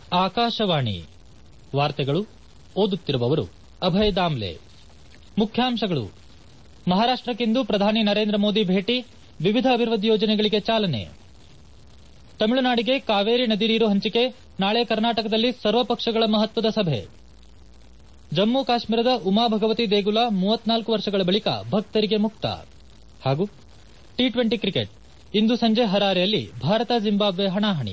ಆಕಾಶವಾಣಿ ವಾರ್ತೆಗಳು ಓದುತ್ತಿರುವವರು ಅಭಯ್ ದಾಮ್ಲೆ ಮುಖ್ಯಾಂಶಗಳು ಮಹಾರಾಷ್ಟಕ್ಕಿಂದು ಪ್ರಧಾನಿ ನರೇಂದ್ರ ಮೋದಿ ಭೇಟಿ ವಿವಿಧ ಅಭಿವೃದ್ಧಿ ಯೋಜನೆಗಳಿಗೆ ಚಾಲನೆ ತಮಿಳುನಾಡಿಗೆ ಕಾವೇರಿ ನದಿ ನೀರು ಹಂಚಿಕೆ ನಾಳೆ ಕರ್ನಾಟಕದಲ್ಲಿ ಸರ್ವಪಕ್ಷಗಳ ಮಹತ್ವದ ಸಭೆ ಜಮ್ಮು ಕಾಶ್ಮೀರದ ಉಮಾ ಭಗವತಿ ದೇಗುಲ ಮೂವತ್ನಾಲ್ಕು ವರ್ಷಗಳ ಬಳಿಕ ಭಕ್ತರಿಗೆ ಮುಕ್ತ ಹಾಗೂ ಟಿ ಟ್ವೆಂಟಿ ಕ್ರಿಕೆಟ್ ಇಂದು ಸಂಜೆ ಹರಾರೆಯಲ್ಲಿ ಭಾರತ ಜಿಂಬಾಬ್ವೆ ಹಣಾಹಣಿ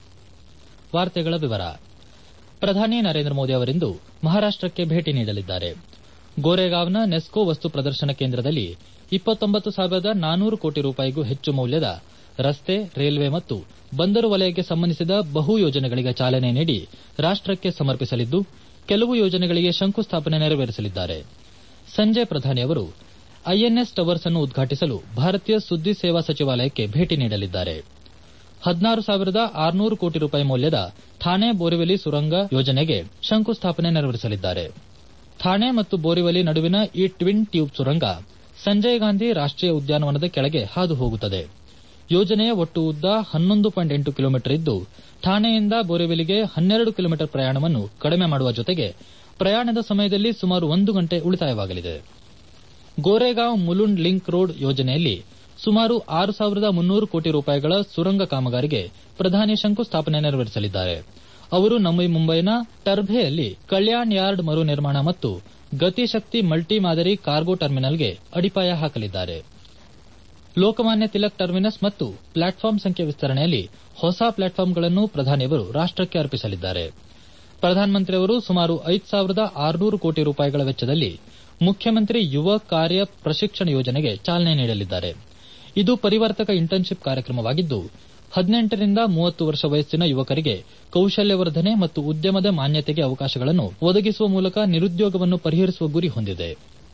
ವಾರ್ತೆಗಳ ವಿವರ ಪ್ರಧಾನಿ ನರೇಂದ್ರ ಮೋದಿ ಅವರಿಂದು ಮಹಾರಾಷ್ಟಕ್ಕೆ ಭೇಟಿ ನೀಡಲಿದ್ದಾರೆ ಗೋರೆಗಾವ್ನ ನೆಸ್ಕೋ ವಸ್ತು ಪ್ರದರ್ಶನ ಕೇಂದ್ರದಲ್ಲಿ ಇಪ್ಪತ್ತೊಂಬತ್ತು ಸಾವಿರದ ನಾನೂರು ಕೋಟಿ ರೂಪಾಯಿಗೂ ಹೆಚ್ಚು ಮೌಲ್ಯದ ರಸ್ತೆ ರೈಲ್ವೆ ಮತ್ತು ಬಂದರು ವಲಯಕ್ಕೆ ಸಂಬಂಧಿಸಿದ ಬಹು ಯೋಜನೆಗಳಿಗೆ ಚಾಲನೆ ನೀಡಿ ರಾಷ್ಟಕ್ಕೆ ಸಮರ್ಪಿಸಲಿದ್ದು ಕೆಲವು ಯೋಜನೆಗಳಿಗೆ ಶಂಕುಸ್ಥಾಪನೆ ನೆರವೇರಿಸಲಿದ್ದಾರೆ ಸಂಜೆ ಪ್ರಧಾನಿ ಅವರು ಐಎನ್ಎಸ್ ಟವರ್ಸ್ ಅನ್ನು ಉದ್ಘಾಟಿಸಲು ಭಾರತೀಯ ಸುದ್ದಿ ಸೇವಾ ಸಚಿವಾಲಯಕ್ಕೆ ಭೇಟಿ ನೀಡಲಿದ್ದಾರೆ ಹದಿನಾರು ಸಾವಿರದ ಆರುನೂರು ಕೋಟಿ ರೂಪಾಯಿ ಮೌಲ್ಯದ ಥಾಣೆ ಬೋರಿವಲಿ ಸುರಂಗ ಯೋಜನೆಗೆ ಶಂಕುಸ್ಥಾಪನೆ ನೆರವೇರಿಸಲಿದ್ದಾರೆ ಥಾಣೆ ಮತ್ತು ಬೋರಿವಲಿ ನಡುವಿನ ಈ ಟ್ವಿನ್ ಟ್ಯೂಬ್ ಸುರಂಗ ಸಂಜಯ್ ಗಾಂಧಿ ರಾಷ್ಟೀಯ ಉದ್ಯಾನವನದ ಕೆಳಗೆ ಹಾದು ಹೋಗುತ್ತದೆ ಯೋಜನೆಯ ಒಟ್ಟು ಉದ್ದ ಹನ್ನೊಂದು ಪಾಯಿಂಟ್ ಎಂಟು ಕಿಲೋಮೀಟರ್ ಇದ್ದು ಥಾಣೆಯಿಂದ ಬೋರಿವಲಿಗೆ ಹನ್ನೆರಡು ಕಿಲೋಮೀಟರ್ ಪ್ರಯಾಣವನ್ನು ಕಡಿಮೆ ಮಾಡುವ ಜೊತೆಗೆ ಪ್ರಯಾಣದ ಸಮಯದಲ್ಲಿ ಸುಮಾರು ಒಂದು ಗಂಟೆ ಉಳಿತಾಯವಾಗಲಿದೆ ಗೋರೆಗಾಂವ್ ಮುಲುಂಡ್ ಲಿಂಕ್ ರೋಡ್ ಯೋಜನೆಯಲ್ಲಿ ಸುಮಾರು ಆರು ಸಾವಿರದ ಮುನ್ನೂರು ಕೋಟಿ ರೂಪಾಯಿಗಳ ಸುರಂಗ ಕಾಮಗಾರಿಗೆ ಪ್ರಧಾನಿ ಶಂಕುಸ್ಥಾಪನೆ ನೆರವೇರಿಸಲಿದ್ದಾರೆ ಅವರು ನವಿ ಮುಂಬೈನ ಟರ್ಭೆಯಲ್ಲಿ ಕಲ್ಯಾಣ್ ಯಾರ್ಡ್ ಮರು ನಿರ್ಮಾಣ ಮತ್ತು ಗತಿಶಕ್ತಿ ಮಲ್ಟಿ ಮಾದರಿ ಕಾರ್ಗೋ ಟರ್ಮಿನಲ್ಗೆ ಅಡಿಪಾಯ ಹಾಕಲಿದ್ದಾರೆ ಲೋಕಮಾನ್ಯ ತಿಲಕ್ ಟರ್ಮಿನಸ್ ಮತ್ತು ಪ್ಲಾಟ್ಫಾರ್ಮ್ ಸಂಖ್ಯೆ ವಿಸ್ತರಣೆಯಲ್ಲಿ ಹೊಸ ಪ್ಲಾಟ್ಫಾರ್ಮ್ಗಳನ್ನು ಪ್ರಧಾನಿಯವರು ರಾಷ್ಟಕ್ಕೆ ಅರ್ಪಿಸಲಿದ್ದಾರೆ ಪ್ರಧಾನಮಂತ್ರಿಯವರು ಸುಮಾರು ಐದು ಸಾವಿರದ ಆರುನೂರು ಕೋಟಿ ರೂಪಾಯಿಗಳ ವೆಚ್ಚದಲ್ಲಿ ಮುಖ್ಯಮಂತ್ರಿ ಯುವ ಕಾರ್ಯ ಪ್ರಶಿಕ್ಷಣ ಯೋಜನೆಗೆ ಚಾಲನೆ ನೀಡಲಿದ್ದಾರೆ ಇದು ಪರಿವರ್ತಕ ಇಂಟರ್ನ್ಶಿಪ್ ಕಾರ್ಯಕ್ರಮವಾಗಿದ್ದು ಹದಿನೆಂಟರಿಂದ ಮೂವತ್ತು ವರ್ಷ ವಯಸ್ಸಿನ ಯುವಕರಿಗೆ ಕೌಶಲ್ಯವರ್ಧನೆ ಮತ್ತು ಉದ್ಯಮದ ಮಾನ್ಯತೆಗೆ ಅವಕಾಶಗಳನ್ನು ಒದಗಿಸುವ ಮೂಲಕ ನಿರುದ್ಯೋಗವನ್ನು ಪರಿಹರಿಸುವ ಗುರಿ ಹೊಂದಿದೆ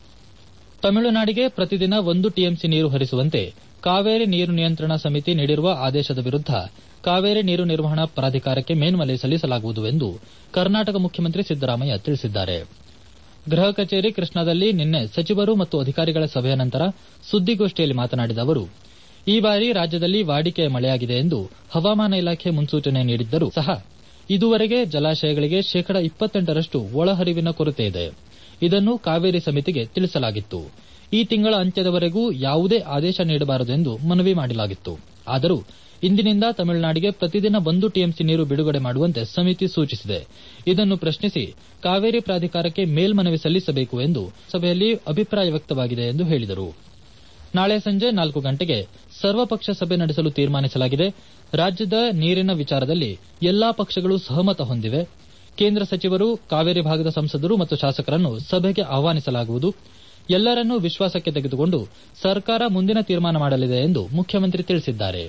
ತಮಿಳುನಾಡಿಗೆ ಪ್ರತಿದಿನ ಒಂದು ಟಿಎಂಸಿ ನೀರು ಹರಿಸುವಂತೆ ಕಾವೇರಿ ನೀರು ನಿಯಂತ್ರಣ ಸಮಿತಿ ನೀಡಿರುವ ಆದೇಶದ ವಿರುದ್ದ ಕಾವೇರಿ ನೀರು ನಿರ್ವಹಣಾ ಪ್ರಾಧಿಕಾರಕ್ಕೆ ಮೇಲ್ಮನವಿ ಸಲ್ಲಿಸಲಾಗುವುದು ಎಂದು ಕರ್ನಾಟಕ ಮುಖ್ಯಮಂತ್ರಿ ಸಿದ್ದರಾಮಯ್ಯ ತಿಳಿಸಿದ್ದಾರೆ ಗೃಹ ಕಚೇರಿ ಕೃಷ್ಣಾದಲ್ಲಿ ನಿನ್ನೆ ಸಚಿವರು ಮತ್ತು ಅಧಿಕಾರಿಗಳ ಸಭೆಯ ನಂತರ ಸುದ್ದಿಗೋಷ್ಠಿಯಲ್ಲಿ ಮಾತನಾಡಿದ ಅವರು ಈ ಬಾರಿ ರಾಜ್ಯದಲ್ಲಿ ವಾಡಿಕೆಯ ಮಳೆಯಾಗಿದೆ ಎಂದು ಹವಾಮಾನ ಇಲಾಖೆ ಮುನ್ಸೂಚನೆ ನೀಡಿದ್ದರೂ ಸಹ ಇದುವರೆಗೆ ಜಲಾಶಯಗಳಿಗೆ ಶೇಕಡ ಇಪ್ಪತ್ತೆಂಟರಷ್ಟು ಒಳಹರಿವಿನ ಕೊರತೆ ಇದೆ ಇದನ್ನು ಕಾವೇರಿ ಸಮಿತಿಗೆ ತಿಳಿಸಲಾಗಿತ್ತು ಈ ತಿಂಗಳ ಅಂತ್ಯದವರೆಗೂ ಯಾವುದೇ ಆದೇಶ ನೀಡಬಾರದು ಎಂದು ಮನವಿ ಮಾಡಲಾಗಿತ್ತು ಆದರೂ ಇಂದಿನಿಂದ ತಮಿಳುನಾಡಿಗೆ ಪ್ರತಿದಿನ ಒಂದು ಟಿಎಂಸಿ ನೀರು ಬಿಡುಗಡೆ ಮಾಡುವಂತೆ ಸಮಿತಿ ಸೂಚಿಸಿದೆ ಇದನ್ನು ಪ್ರಶ್ನಿಸಿ ಕಾವೇರಿ ಪ್ರಾಧಿಕಾರಕ್ಕೆ ಮೇಲ್ಮನವಿ ಸಲ್ಲಿಸಬೇಕು ಎಂದು ಸಭೆಯಲ್ಲಿ ಅಭಿಪ್ರಾಯ ವ್ಯಕ್ತವಾಗಿದೆ ಎಂದು ಹೇಳಿದರು ನಾಳೆ ಸಂಜೆ ನಾಲ್ಕು ಗಂಟೆಗೆ ಸರ್ವಪಕ್ಷ ಸಭೆ ನಡೆಸಲು ತೀರ್ಮಾನಿಸಲಾಗಿದೆ ರಾಜ್ಯದ ನೀರಿನ ವಿಚಾರದಲ್ಲಿ ಎಲ್ಲಾ ಪಕ್ಷಗಳು ಸಹಮತ ಹೊಂದಿವೆ ಕೇಂದ್ರ ಸಚಿವರು ಕಾವೇರಿ ಭಾಗದ ಸಂಸದರು ಮತ್ತು ಶಾಸಕರನ್ನು ಸಭೆಗೆ ಆಹ್ವಾನಿಸಲಾಗುವುದು ಎಲ್ಲರನ್ನೂ ವಿಶ್ವಾಸಕ್ಕೆ ತೆಗೆದುಕೊಂಡು ಸರ್ಕಾರ ಮುಂದಿನ ತೀರ್ಮಾನ ಮಾಡಲಿದೆ ಎಂದು ಮುಖ್ಯಮಂತ್ರಿ ತಿಳಿಸಿದ್ದಾರೆ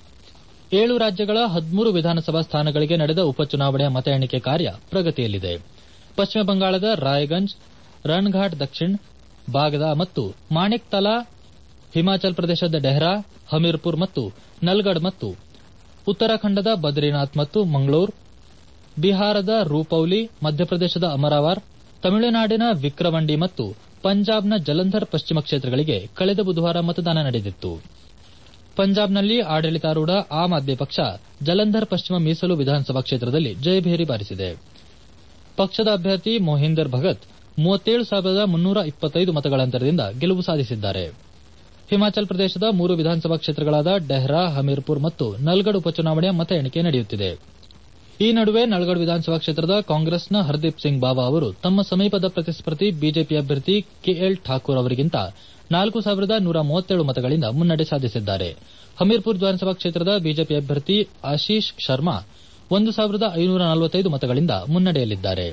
ಏಳು ರಾಜ್ಯಗಳ ಹದಿಮೂರು ವಿಧಾನಸಭಾ ಸ್ಥಾನಗಳಿಗೆ ನಡೆದ ಉಪಚುನಾವಣೆಯ ಮತ ಎಣಿಕೆ ಕಾರ್ಯ ಪ್ರಗತಿಯಲ್ಲಿದೆ ಪಶ್ಚಿಮ ಬಂಗಾಳದ ರಾಯಗಂಜ್ ರಣಘಾಟ್ ದಕ್ಷಿಣ್ ಬಾಗದಾ ಮತ್ತು ಮಾಣಿಕ್ ತಲಾ ಹಿಮಾಚಲ ಪ್ರದೇಶದ ಡೆಹ್ರಾ ಹಮೀರ್ಪುರ್ ಮತ್ತು ನಲ್ಗಢ್ ಮತ್ತು ಉತ್ತರಾಖಂಡದ ಬದ್ರಿನಾಥ್ ಮತ್ತು ಮಂಗಳೂರ್ ಬಿಹಾರದ ರೂಪೌಲಿ ಮಧ್ಯಪ್ರದೇಶದ ಅಮರಾವಾರ್ ತಮಿಳುನಾಡಿನ ವಿಕ್ರವಂಡಿ ಮತ್ತು ಪಂಜಾಬ್ನ ಜಲಂಧರ್ ಪಶ್ಚಿಮ ಕ್ಷೇತ್ರಗಳಿಗೆ ಕಳೆದ ಬುಧವಾರ ಮತದಾನ ನಡೆದಿತ್ತು ಪಂಜಾಬ್ನಲ್ಲಿ ಆಡಳಿತಾರೂಢ ಆಮ್ ಆದ್ಮಿ ಪಕ್ಷ ಜಲಂಧರ್ ಪಶ್ಚಿಮ ಮೀಸಲು ವಿಧಾನಸಭಾ ಕ್ಷೇತ್ರದಲ್ಲಿ ಜಯಭೇರಿ ಬಾರಿಸಿದೆ ಪಕ್ಷದ ಅಭ್ಯರ್ಥಿ ಮೊಹಿಂದರ್ ಭಗತ್ ಮೂವತ್ತೇಳು ಸಾವಿರದ ಮುನ್ನೂರ ಇಪ್ಪತ್ತೈದು ಮತಗಳ ಅಂತರದಿಂದ ಗೆಲುವು ಸಾಧಿಸಿದ್ದಾರೆ ಹಿಮಾಚಲ ಪ್ರದೇಶದ ಮೂರು ವಿಧಾನಸಭಾ ಕ್ಷೇತ್ರಗಳಾದ ಡೆಹ್ರಾ ಹಮೀರ್ಪುರ್ ಮತ್ತು ನಲ್ಗಢ್ ಉಪಚುನಾವಣೆಯ ಮತ ಎಣಿಕೆ ನಡೆಯುತ್ತಿದೆ ಈ ನಡುವೆ ನಲ್ಗಢ್ ವಿಧಾನಸಭಾ ಕ್ಷೇತ್ರದ ಕಾಂಗ್ರೆಸ್ನ ಹರ್ದೀಪ್ ಸಿಂಗ್ ಬಾಬಾ ಅವರು ತಮ್ಮ ಸಮೀಪದ ಪ್ರತಿಸ್ಪರ್ಧಿ ಬಿಜೆಪಿ ಅಭ್ಯರ್ಥಿ ಕೆಎಲ್ ಠಾಕೂರ್ ಅವರಿಗಿಂತ ನಾಲ್ಕು ಸಾವಿರದ ನೂರ ಮೂವತ್ತೇಳು ಮತಗಳಿಂದ ಮುನ್ನಡೆ ಸಾಧಿಸಿದ್ದಾರೆ ಹಮೀರ್ಪುರ್ ವಿಧಾನಸಭಾ ಕ್ಷೇತ್ರದ ಬಿಜೆಪಿ ಅಭ್ಯರ್ಥಿ ಆಶೀಶ್ ಶರ್ಮಾ ಒಂದು ಸಾವಿರದ ಐನೂರ ನಲವತ್ತೈದು ಮತಗಳಿಂದ ಮುನ್ನಡೆಯಲಿದ್ದಾರೆ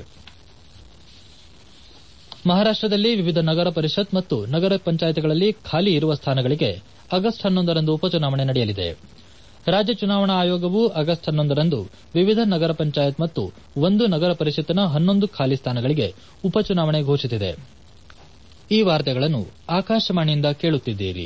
ಮಹಾರಾಷ್ಟದಲ್ಲಿ ವಿವಿಧ ನಗರ ಪರಿಷತ್ ಮತ್ತು ನಗರ ಪಂಚಾಯತ್ಗಳಲ್ಲಿ ಖಾಲಿ ಇರುವ ಸ್ಥಾನಗಳಿಗೆ ಆಗಸ್ಟ್ ಹನ್ನೊಂದರಂದು ಉಪಚುನಾವಣೆ ನಡೆಯಲಿದೆ ರಾಜ್ಯ ಚುನಾವಣಾ ಆಯೋಗವು ಆಗಸ್ಟ್ ಹನ್ನೊಂದರಂದು ವಿವಿಧ ನಗರ ಪಂಚಾಯತ್ ಮತ್ತು ಒಂದು ನಗರ ಪರಿಷತ್ತಿನ ಹನ್ನೊಂದು ಖಾಲಿ ಸ್ಥಾನಗಳಿಗೆ ಉಪಚುನಾವಣೆ ಘೋಷಿಸಿದೆ ಈ ವಾರ್ತೆಗಳನ್ನು ಆಕಾಶವಾಣಿಯಿಂದ ಕೇಳುತ್ತಿದ್ದೀರಿ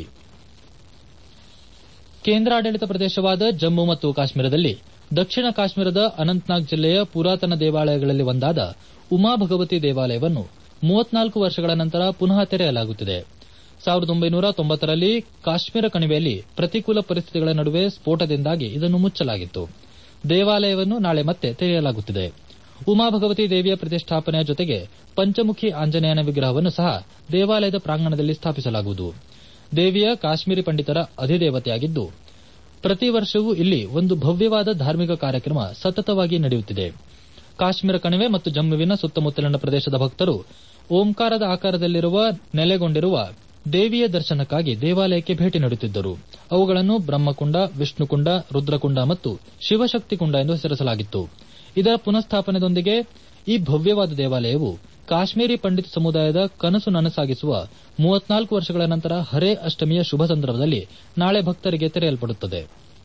ಕೇಂದ್ರಾಡಳಿತ ಪ್ರದೇಶವಾದ ಜಮ್ಮು ಮತ್ತು ಕಾಶ್ಮೀರದಲ್ಲಿ ದಕ್ಷಿಣ ಕಾಶ್ಮೀರದ ಅನಂತನಾಗ್ ಜಿಲ್ಲೆಯ ಪುರಾತನ ದೇವಾಲಯಗಳಲ್ಲಿ ಒಂದಾದ ಉಮಾ ಭಗವತಿ ದೇವಾಲಯವನ್ನು ಮೂವತ್ನಾಲ್ಕು ವರ್ಷಗಳ ನಂತರ ಪುನಃ ತೆರೆಯಲಾಗುತ್ತಿದೆ ಸಾವಿರದ ಒಂಬೈನೂರ ತೊಂಬತ್ತರಲ್ಲಿ ಕಾಶ್ಮೀರ ಕಣಿವೆಯಲ್ಲಿ ಪ್ರತಿಕೂಲ ಪರಿಸ್ಥಿತಿಗಳ ನಡುವೆ ಸ್ಫೋಟದಿಂದಾಗಿ ಇದನ್ನು ಮುಚ್ಚಲಾಗಿತ್ತು ದೇವಾಲಯವನ್ನು ನಾಳೆ ಮತ್ತೆ ತೆರೆಯಲಾಗುತ್ತಿದೆ ಉಮಾ ಭಗವತಿ ದೇವಿಯ ಪ್ರತಿಷ್ಠಾಪನೆಯ ಜೊತೆಗೆ ಪಂಚಮುಖಿ ಆಂಜನೇಯನ ವಿಗ್ರಹವನ್ನು ಸಹ ದೇವಾಲಯದ ಪ್ರಾಂಗಣದಲ್ಲಿ ಸ್ಥಾಪಿಸಲಾಗುವುದು ದೇವಿಯ ಕಾಶ್ಮೀರಿ ಪಂಡಿತರ ಅಧಿದೇವತೆಯಾಗಿದ್ದು ಪ್ರತಿ ವರ್ಷವೂ ಇಲ್ಲಿ ಒಂದು ಭವ್ಯವಾದ ಧಾರ್ಮಿಕ ಕಾರ್ಯಕ್ರಮ ಸತತವಾಗಿ ನಡೆಯುತ್ತಿದೆ ಕಾಶ್ಮೀರ ಕಣಿವೆ ಮತ್ತು ಜಮ್ಮುವಿನ ಸುತ್ತಮುತ್ತಲಿನ ಪ್ರದೇಶದ ಭಕ್ತರು ಓಂಕಾರದ ಆಕಾರದಲ್ಲಿರುವ ನೆಲೆಗೊಂಡಿರುವ ದೇವಿಯ ದರ್ಶನಕ್ಕಾಗಿ ದೇವಾಲಯಕ್ಕೆ ಭೇಟಿ ನೀಡುತ್ತಿದ್ದರು ಅವುಗಳನ್ನು ಬ್ರಹ್ಮಕುಂಡ ವಿಷ್ಣುಕುಂಡ ರುದ್ರಕುಂಡ ಮತ್ತು ಶಿವಶಕ್ತಿ ಕುಂಡ ಎಂದು ಹೆಸರಿಸಲಾಗಿತ್ತು ಇದರ ಪುನಃಸ್ಥಾಪನೆಯೊಂದಿಗೆ ಈ ಭವ್ಯವಾದ ದೇವಾಲಯವು ಕಾಶ್ಮೀರಿ ಪಂಡಿತ ಸಮುದಾಯದ ಕನಸು ನನಸಾಗಿಸುವ ಮೂವತ್ನಾಲ್ಕು ವರ್ಷಗಳ ನಂತರ ಹರೇ ಅಷ್ಟಮಿಯ ಶುಭ ಸಂದರ್ಭದಲ್ಲಿ ನಾಳೆ ಭಕ್ತರಿಗೆ ತೆರೆಯಲ್ಪಡುತ್ತದೆ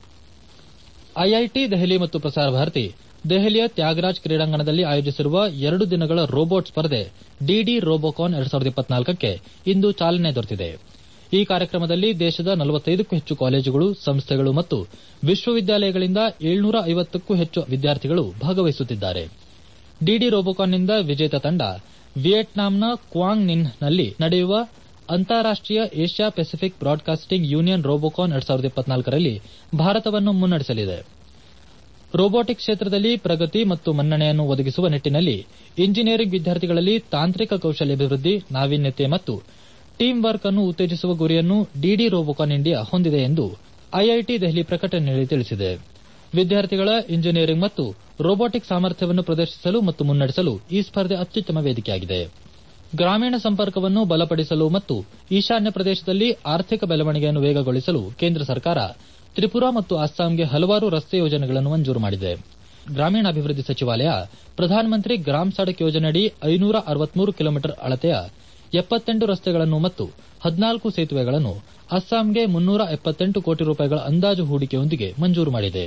ಐಐಟಿ ದೆಹಲಿ ಮತ್ತು ಪ್ರಸಾರ ಭಾರತಿ ದೆಹಲಿಯ ತ್ಯಾಗರಾಜ್ ಕ್ರೀಡಾಂಗಣದಲ್ಲಿ ಆಯೋಜಿಸಿರುವ ಎರಡು ದಿನಗಳ ರೋಬೋಟ್ ಸ್ಪರ್ಧೆ ಡಿಡಿ ರೋಬೋಕಾನ್ ಎರಡ್ ಸಾವಿರದ ಇಪ್ಪತ್ನಾಲ್ಕಕ್ಕೆ ಇಂದು ಚಾಲನೆ ದೊರೆತಿದೆ ಈ ಕಾರ್ಯಕ್ರಮದಲ್ಲಿ ದೇಶದ ನಲವತ್ತೈದಕ್ಕೂ ಹೆಚ್ಚು ಕಾಲೇಜುಗಳು ಸಂಸ್ಥೆಗಳು ಮತ್ತು ವಿಶ್ವವಿದ್ಯಾಲಯಗಳಿಂದ ಏಳ್ನೂರ ಐವತ್ತಕ್ಕೂ ಹೆಚ್ಚು ವಿದ್ಯಾರ್ಥಿಗಳು ಭಾಗವಹಿಸುತ್ತಿದ್ದಾರೆ ಡಿಡಿ ರೋಬೋಕಾನ್ನಿಂದ ವಿಜೇತ ತಂಡ ವಿಯೆಟ್ನಾಂನ ಕ್ವಾಂಗ್ ನಿನ್ನಲ್ಲಿ ನಡೆಯುವ ಅಂತಾರಾಷ್ಟೀಯ Asia Pacific broadcasting union Robocon ಎರಡ್ ಸಾವಿರದ ಇಪ್ಪತ್ನಾಲ್ಕರಲ್ಲಿ ಭಾರತವನ್ನು ಮುನ್ನಡೆಸಲಿದೆ ರೋಬೋಟಿಕ್ಸ್ ಕ್ಷೇತ್ರದಲ್ಲಿ ಪ್ರಗತಿ ಮತ್ತು ಮನ್ನಣೆಯನ್ನು ಒದಗಿಸುವ ನಿಟ್ಟಿನಲ್ಲಿ ಇಂಜಿನಿಯರಿಂಗ್ ವಿದ್ಯಾರ್ಥಿಗಳಲ್ಲಿ ತಾಂತ್ರಿಕ ಕೌಶಲ್ಯಾಭಿವೃದ್ಧಿ ನಾವೀನ್ಯತೆ ಮತ್ತು ಟೀಮ್ ವರ್ಕ್ ಅನ್ನು ಉತ್ತೇಜಿಸುವ ಗುರಿಯನ್ನು ಡಿಡಿ ರೋಬೋಕಾನ್ ಇಂಡಿಯಾ ಹೊಂದಿದೆ ಎಂದು ಐಐಟಿ ದೆಹಲಿ ಪ್ರಕಟಣೆಯಲ್ಲಿ ತಿಳಿಸಿದೆ ವಿದ್ಯಾರ್ಥಿಗಳ ಇಂಜಿನಿಯರಿಂಗ್ ಮತ್ತು ರೋಬೋಟಿಕ್ ಸಾಮರ್ಥ್ಯವನ್ನು ಪ್ರದರ್ಶಿಸಲು ಮತ್ತು ಮುನ್ನಡೆಸಲು ಈ ಸ್ಪರ್ಧೆ ಅತ್ಯುತ್ತಮ ವೇದಿಕೆಯಾಗಿದೆ ಗ್ರಾಮೀಣ ಸಂಪರ್ಕವನ್ನು ಬಲಪಡಿಸಲು ಮತ್ತು ಈಶಾನ್ಯ ಪ್ರದೇಶದಲ್ಲಿ ಆರ್ಥಿಕ ಬೆಳವಣಿಗೆಯನ್ನು ವೇಗಗೊಳಿಸಲು ಕೇಂದ್ರ ಸರ್ಕಾರ ತ್ರಿಪುರಾ ಮತ್ತು ಅಸ್ಸಾಂಗೆ ಹಲವಾರು ರಸ್ತೆ ಯೋಜನೆಗಳನ್ನು ಮಂಜೂರು ಮಾಡಿದೆ ಗ್ರಾಮೀಣಾಭಿವೃದ್ಧಿ ಸಚಿವಾಲಯ ಪ್ರಧಾನಮಂತ್ರಿ ಗ್ರಾಮ್ ಸಡಕ್ ಯೋಜನೆಯಡಿ ಐನೂರ ಅರವತ್ಮೂರು ಕಿಲೋಮೀಟರ್ ಅಳತೆಯ ಎಪ್ಪತ್ತೆಂಟು ರಸ್ತೆಗಳನ್ನು ಮತ್ತು ಹದಿನಾಲ್ಕು ಸೇತುವೆಗಳನ್ನು ಅಸ್ಸಾಂಗೆ ಮುನ್ನೂರ ಎಪ್ಪತ್ತೆಂಟು ಕೋಟಿ ರೂಪಾಯಿಗಳ ಅಂದಾಜು ಹೂಡಿಕೆಯೊಂದಿಗೆ ಮಂಜೂರು ಮಾಡಿದೆ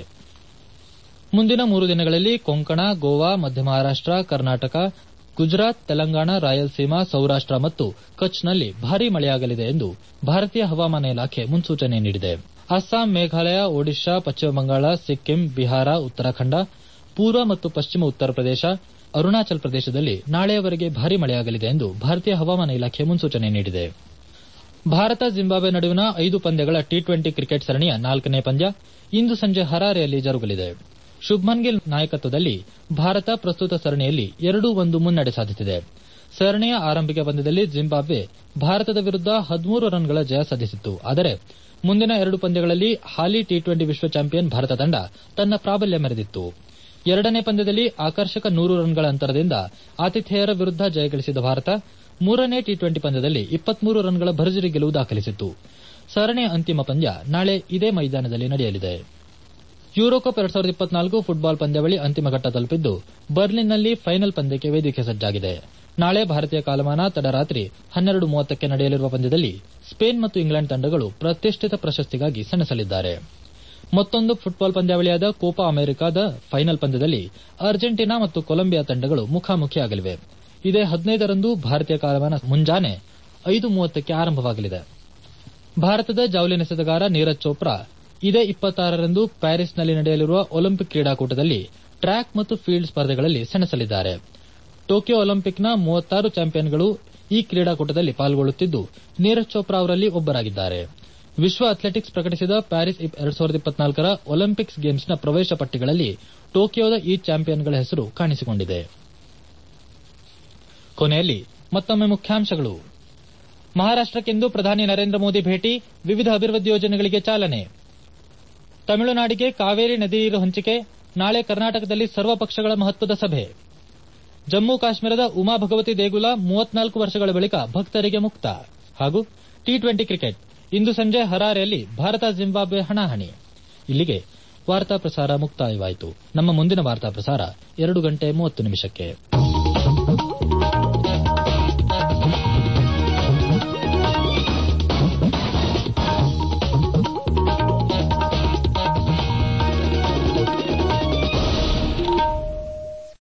ಮುಂದಿನ ಮೂರು ದಿನಗಳಲ್ಲಿ ಕೊಂಕಣ ಗೋವಾ ಮಧ್ಯ ಮಹಾರಾಷ್ಟ ಕರ್ನಾಟಕ ಗುಜರಾತ್ ತೆಲಂಗಾಣ ರಾಯಲಸೀಮಾ ಸೌರಾಷ್ಟ ಮತ್ತು ಕಚ್ನಲ್ಲಿ ಭಾರೀ ಮಳೆಯಾಗಲಿದೆ ಎಂದು ಭಾರತೀಯ ಹವಾಮಾನ ಇಲಾಖೆ ಮುನ್ಸೂಚನೆ ನೀಡಿದೆ ಅಸ್ಸಾಂ ಮೇಘಾಲಯ ಒಡಿಶಾ ಪಶ್ಚಿಮ ಬಂಗಾಳ ಸಿಕ್ಕಿಂ ಬಿಹಾರ ಉತ್ತರಾಖಂಡ ಪೂರ್ವ ಮತ್ತು ಪಶ್ಚಿಮ ಉತ್ತರ ಪ್ರದೇಶ ಅರುಣಾಚಲ ಪ್ರದೇಶದಲ್ಲಿ ನಾಳೆಯವರೆಗೆ ಭಾರೀ ಮಳೆಯಾಗಲಿದೆ ಎಂದು ಭಾರತೀಯ ಹವಾಮಾನ ಇಲಾಖೆ ಮುನ್ಸೂಚನೆ ನೀಡಿದೆ ಭಾರತ ಜಿಂಬಾಬ್ವೆ ನಡುವಿನ ಐದು ಪಂದ್ಯಗಳ ಟಿ ಟ್ವೆಂಟಿ ಕ್ರಿಕೆಟ್ ಸರಣಿಯ ನಾಲ್ಕನೇ ಪಂದ್ಯ ಇಂದು ಸಂಜೆ ಹರಾರೆಯಲ್ಲಿ ಜರುಗಲಿದೆ ಶುಭ್ಮನ್ ಗಿಲ್ ನಾಯಕತ್ವದಲ್ಲಿ ಭಾರತ ಪ್ರಸ್ತುತ ಸರಣಿಯಲ್ಲಿ ಎರಡೂ ಒಂದು ಮುನ್ನಡೆ ಸಾಧಿಸಿದೆ ಸರಣಿಯ ಆರಂಭಿಕ ಪಂದ್ಯದಲ್ಲಿ ಜಿಂಬಾಬ್ವೆ ಭಾರತದ ವಿರುದ್ಧ ಹದಿಮೂರು ರನ್ಗಳ ಜಯ ಸಾಧಿಸಿತ್ತು ಆದರೆ ಮುಂದಿನ ಎರಡು ಪಂದ್ಯಗಳಲ್ಲಿ ಹಾಲಿ ಟಿ ಟ್ವೆಂಟಿ ವಿಶ್ವ ಚಾಂಪಿಯನ್ ಭಾರತ ತಂಡ ತನ್ನ ಪ್ರಾಬಲ್ಯ ಮೆರೆದಿತ್ತು ಎರಡನೇ ಪಂದ್ಯದಲ್ಲಿ ಆಕರ್ಷಕ ನೂರು ರನ್ಗಳ ಅಂತರದಿಂದ ಆತಿಥೇಯರ ವಿರುದ್ಧ ಜಯಗಳಿಸಿದ ಭಾರತ ಮೂರನೇ ಟಿ ಟ್ವೆಂಟಿ ಪಂದ್ಯದಲ್ಲಿ ಇಪ್ಪತ್ಮೂರು ರನ್ಗಳ ಭರ್ಜರಿ ಗೆಲುವು ದಾಖಲಿಸಿತ್ತು ಸರಣಿಯ ಅಂತಿಮ ಪಂದ್ಯ ನಾಳೆ ಇದೇ ಮೈದಾನದಲ್ಲಿ ನಡೆಯಲಿದೆ ಯೂರೋಕಪ್ ಎರಡ್ ಸಾವಿರದ ಇಪ್ಪತ್ನಾಲ್ಕು ಫುಟ್ಬಾಲ್ ಪಂದ್ಯಾವಳಿ ಅಂತಿಮ ಘಟ್ಟ ತಲುಪಿದ್ದು ಬರ್ಲಿನ್ನಲ್ಲಿ ಫೈನಲ್ ಪಂದ್ಯಕ್ಕೆ ವೇದಿಕೆ ಸಜ್ಜಾಗಿದೆ ನಾಳೆ ಭಾರತೀಯ ಕಾಲಮಾನ ತಡರಾತ್ರಿ ಹನ್ನೆರಡು ಮೂವತ್ತಕ್ಕೆ ನಡೆಯಲಿರುವ ಪಂದ್ಯದಲ್ಲಿ ಸ್ಪೇನ್ ಮತ್ತು ಇಂಗ್ಲೆಂಡ್ ತಂಡಗಳು ಪ್ರತಿಷ್ಠಿತ ಪ್ರಶಸ್ತಿಗಾಗಿ ಸೆಣಸಲಿದ್ದಾರೆ ಮತ್ತೊಂದು ಫುಟ್ಬಾಲ್ ಪಂದ್ಯಾವಳಿಯಾದ ಕೋಪಾ ಅಮೆರಿಕಾದ ಫೈನಲ್ ಪಂದ್ಯದಲ್ಲಿ ಅರ್ಜೆಂಟೀನಾ ಮತ್ತು ಕೊಲಂಬಿಯಾ ತಂಡಗಳು ಮುಖಾಮುಖಿಯಾಗಲಿವೆ ಇದೇ ಹದಿನೈದರಂದು ಭಾರತೀಯ ಕಾಲಮಾನ ಮುಂಜಾನೆ ಐದು ಮೂವತ್ತಕ್ಕೆ ಆರಂಭವಾಗಲಿದೆ ಭಾರತದ ಜಾವಲಿನ್ ಎಸೆತಗಾರ ನೀರಜ್ ಚೋಪ್ರಾ ಇದೇ ಇಪ್ಪತ್ತಾರರಂದು ಪ್ಯಾರಿಸ್ನಲ್ಲಿ ನಡೆಯಲಿರುವ ಒಲಿಂಪಿಕ್ ಕ್ರೀಡಾಕೂಟದಲ್ಲಿ ಟ್ರ್ಯಾಕ್ ಮತ್ತು ಫೀಲ್ಡ್ ಸ್ಪರ್ಧೆಗಳಲ್ಲಿ ಸೆಣಸಲಿದ್ದಾರೆ ಟೋಕಿಯೋ ಒಲಿಂಪಿಕ್ನ ಮೂವತ್ತಾರು ಚಾಂಪಿಯನ್ಗಳು ಈ ಕ್ರೀಡಾಕೂಟದಲ್ಲಿ ಪಾಲ್ಗೊಳ್ಳುತ್ತಿದ್ದು ನೀರಜ್ ಚೋಪ್ರಾ ಅವರಲ್ಲಿ ಒಬ್ಬರಾಗಿದ್ದಾರೆ ವಿಶ್ವ ಅಥ್ಲೆಟಿಕ್ಸ್ ಪ್ರಕಟಿಸಿದ ಪ್ಯಾರಿಸ್ ಎರಡ್ ಸಾವಿರದ ಇಪ್ಪತ್ನಾಲ್ಕರ ಒಲಿಂಪಿಕ್ಸ್ ಗೇಮ್ಸ್ನ ಪ್ರವೇಶ ಪಟ್ಟಿಗಳಲ್ಲಿ ಟೋಕಿಯೋದ ಈ ಚಾಂಪಿಯನ್ಗಳ ಹೆಸರು ಕಾಣಿಸಿಕೊಂಡಿದೆ ಕೊನೆಯಲ್ಲಿ ಮತ್ತೊಮ್ಮೆ ಮುಖ್ಯಾಂಶಗಳು ಮಹಾರಾಷ್ಟಕ್ಕಿಂದು ಪ್ರಧಾನಿ ನರೇಂದ್ರ ಮೋದಿ ಭೇಟಿ ವಿವಿಧ ಅಭಿವೃದ್ಧಿ ಯೋಜನೆಗಳಿಗೆ ಚಾಲನೆ ತಮಿಳುನಾಡಿಗೆ ಕಾವೇರಿ ನದಿ ನೀರು ಹಂಚಿಕೆ ನಾಳೆ ಕರ್ನಾಟಕದಲ್ಲಿ ಸರ್ವಪಕ್ಷಗಳ ಮಹತ್ವದ ಸಭೆ ಜಮ್ಮು ಕಾಶ್ಮೀರದ ಉಮಾ ಭಗವತಿ ದೇಗುಲ ಮೂವತ್ನಾಲ್ಕು ವರ್ಷಗಳ ಬಳಿಕ ಭಕ್ತರಿಗೆ ಮುಕ್ತ ಹಾಗೂ ಟಿ ಟ್ವೆಂಟಿ ಕ್ರಿಕೆಟ್ ಇಂದು ಸಂಜೆ ಹರಾರೆಯಲ್ಲಿ ಭಾರತ ಜಿಂಬಾಬ್ವೆ ಹಣಾಹಣಿ ಇಲ್ಲಿಗೆ ವಾರ್ತಾ ಪ್ರಸಾರ ಮುಕ್ತಾಯವಾಯಿತು ನಮ್ಮ ಮುಂದಿನ ವಾರ್ತಾ ಪ್ರಸಾರ ಎರಡು ಗಂಟೆ ಮೂವತ್ತು ನಿಮಿಷಕ್ಕೆ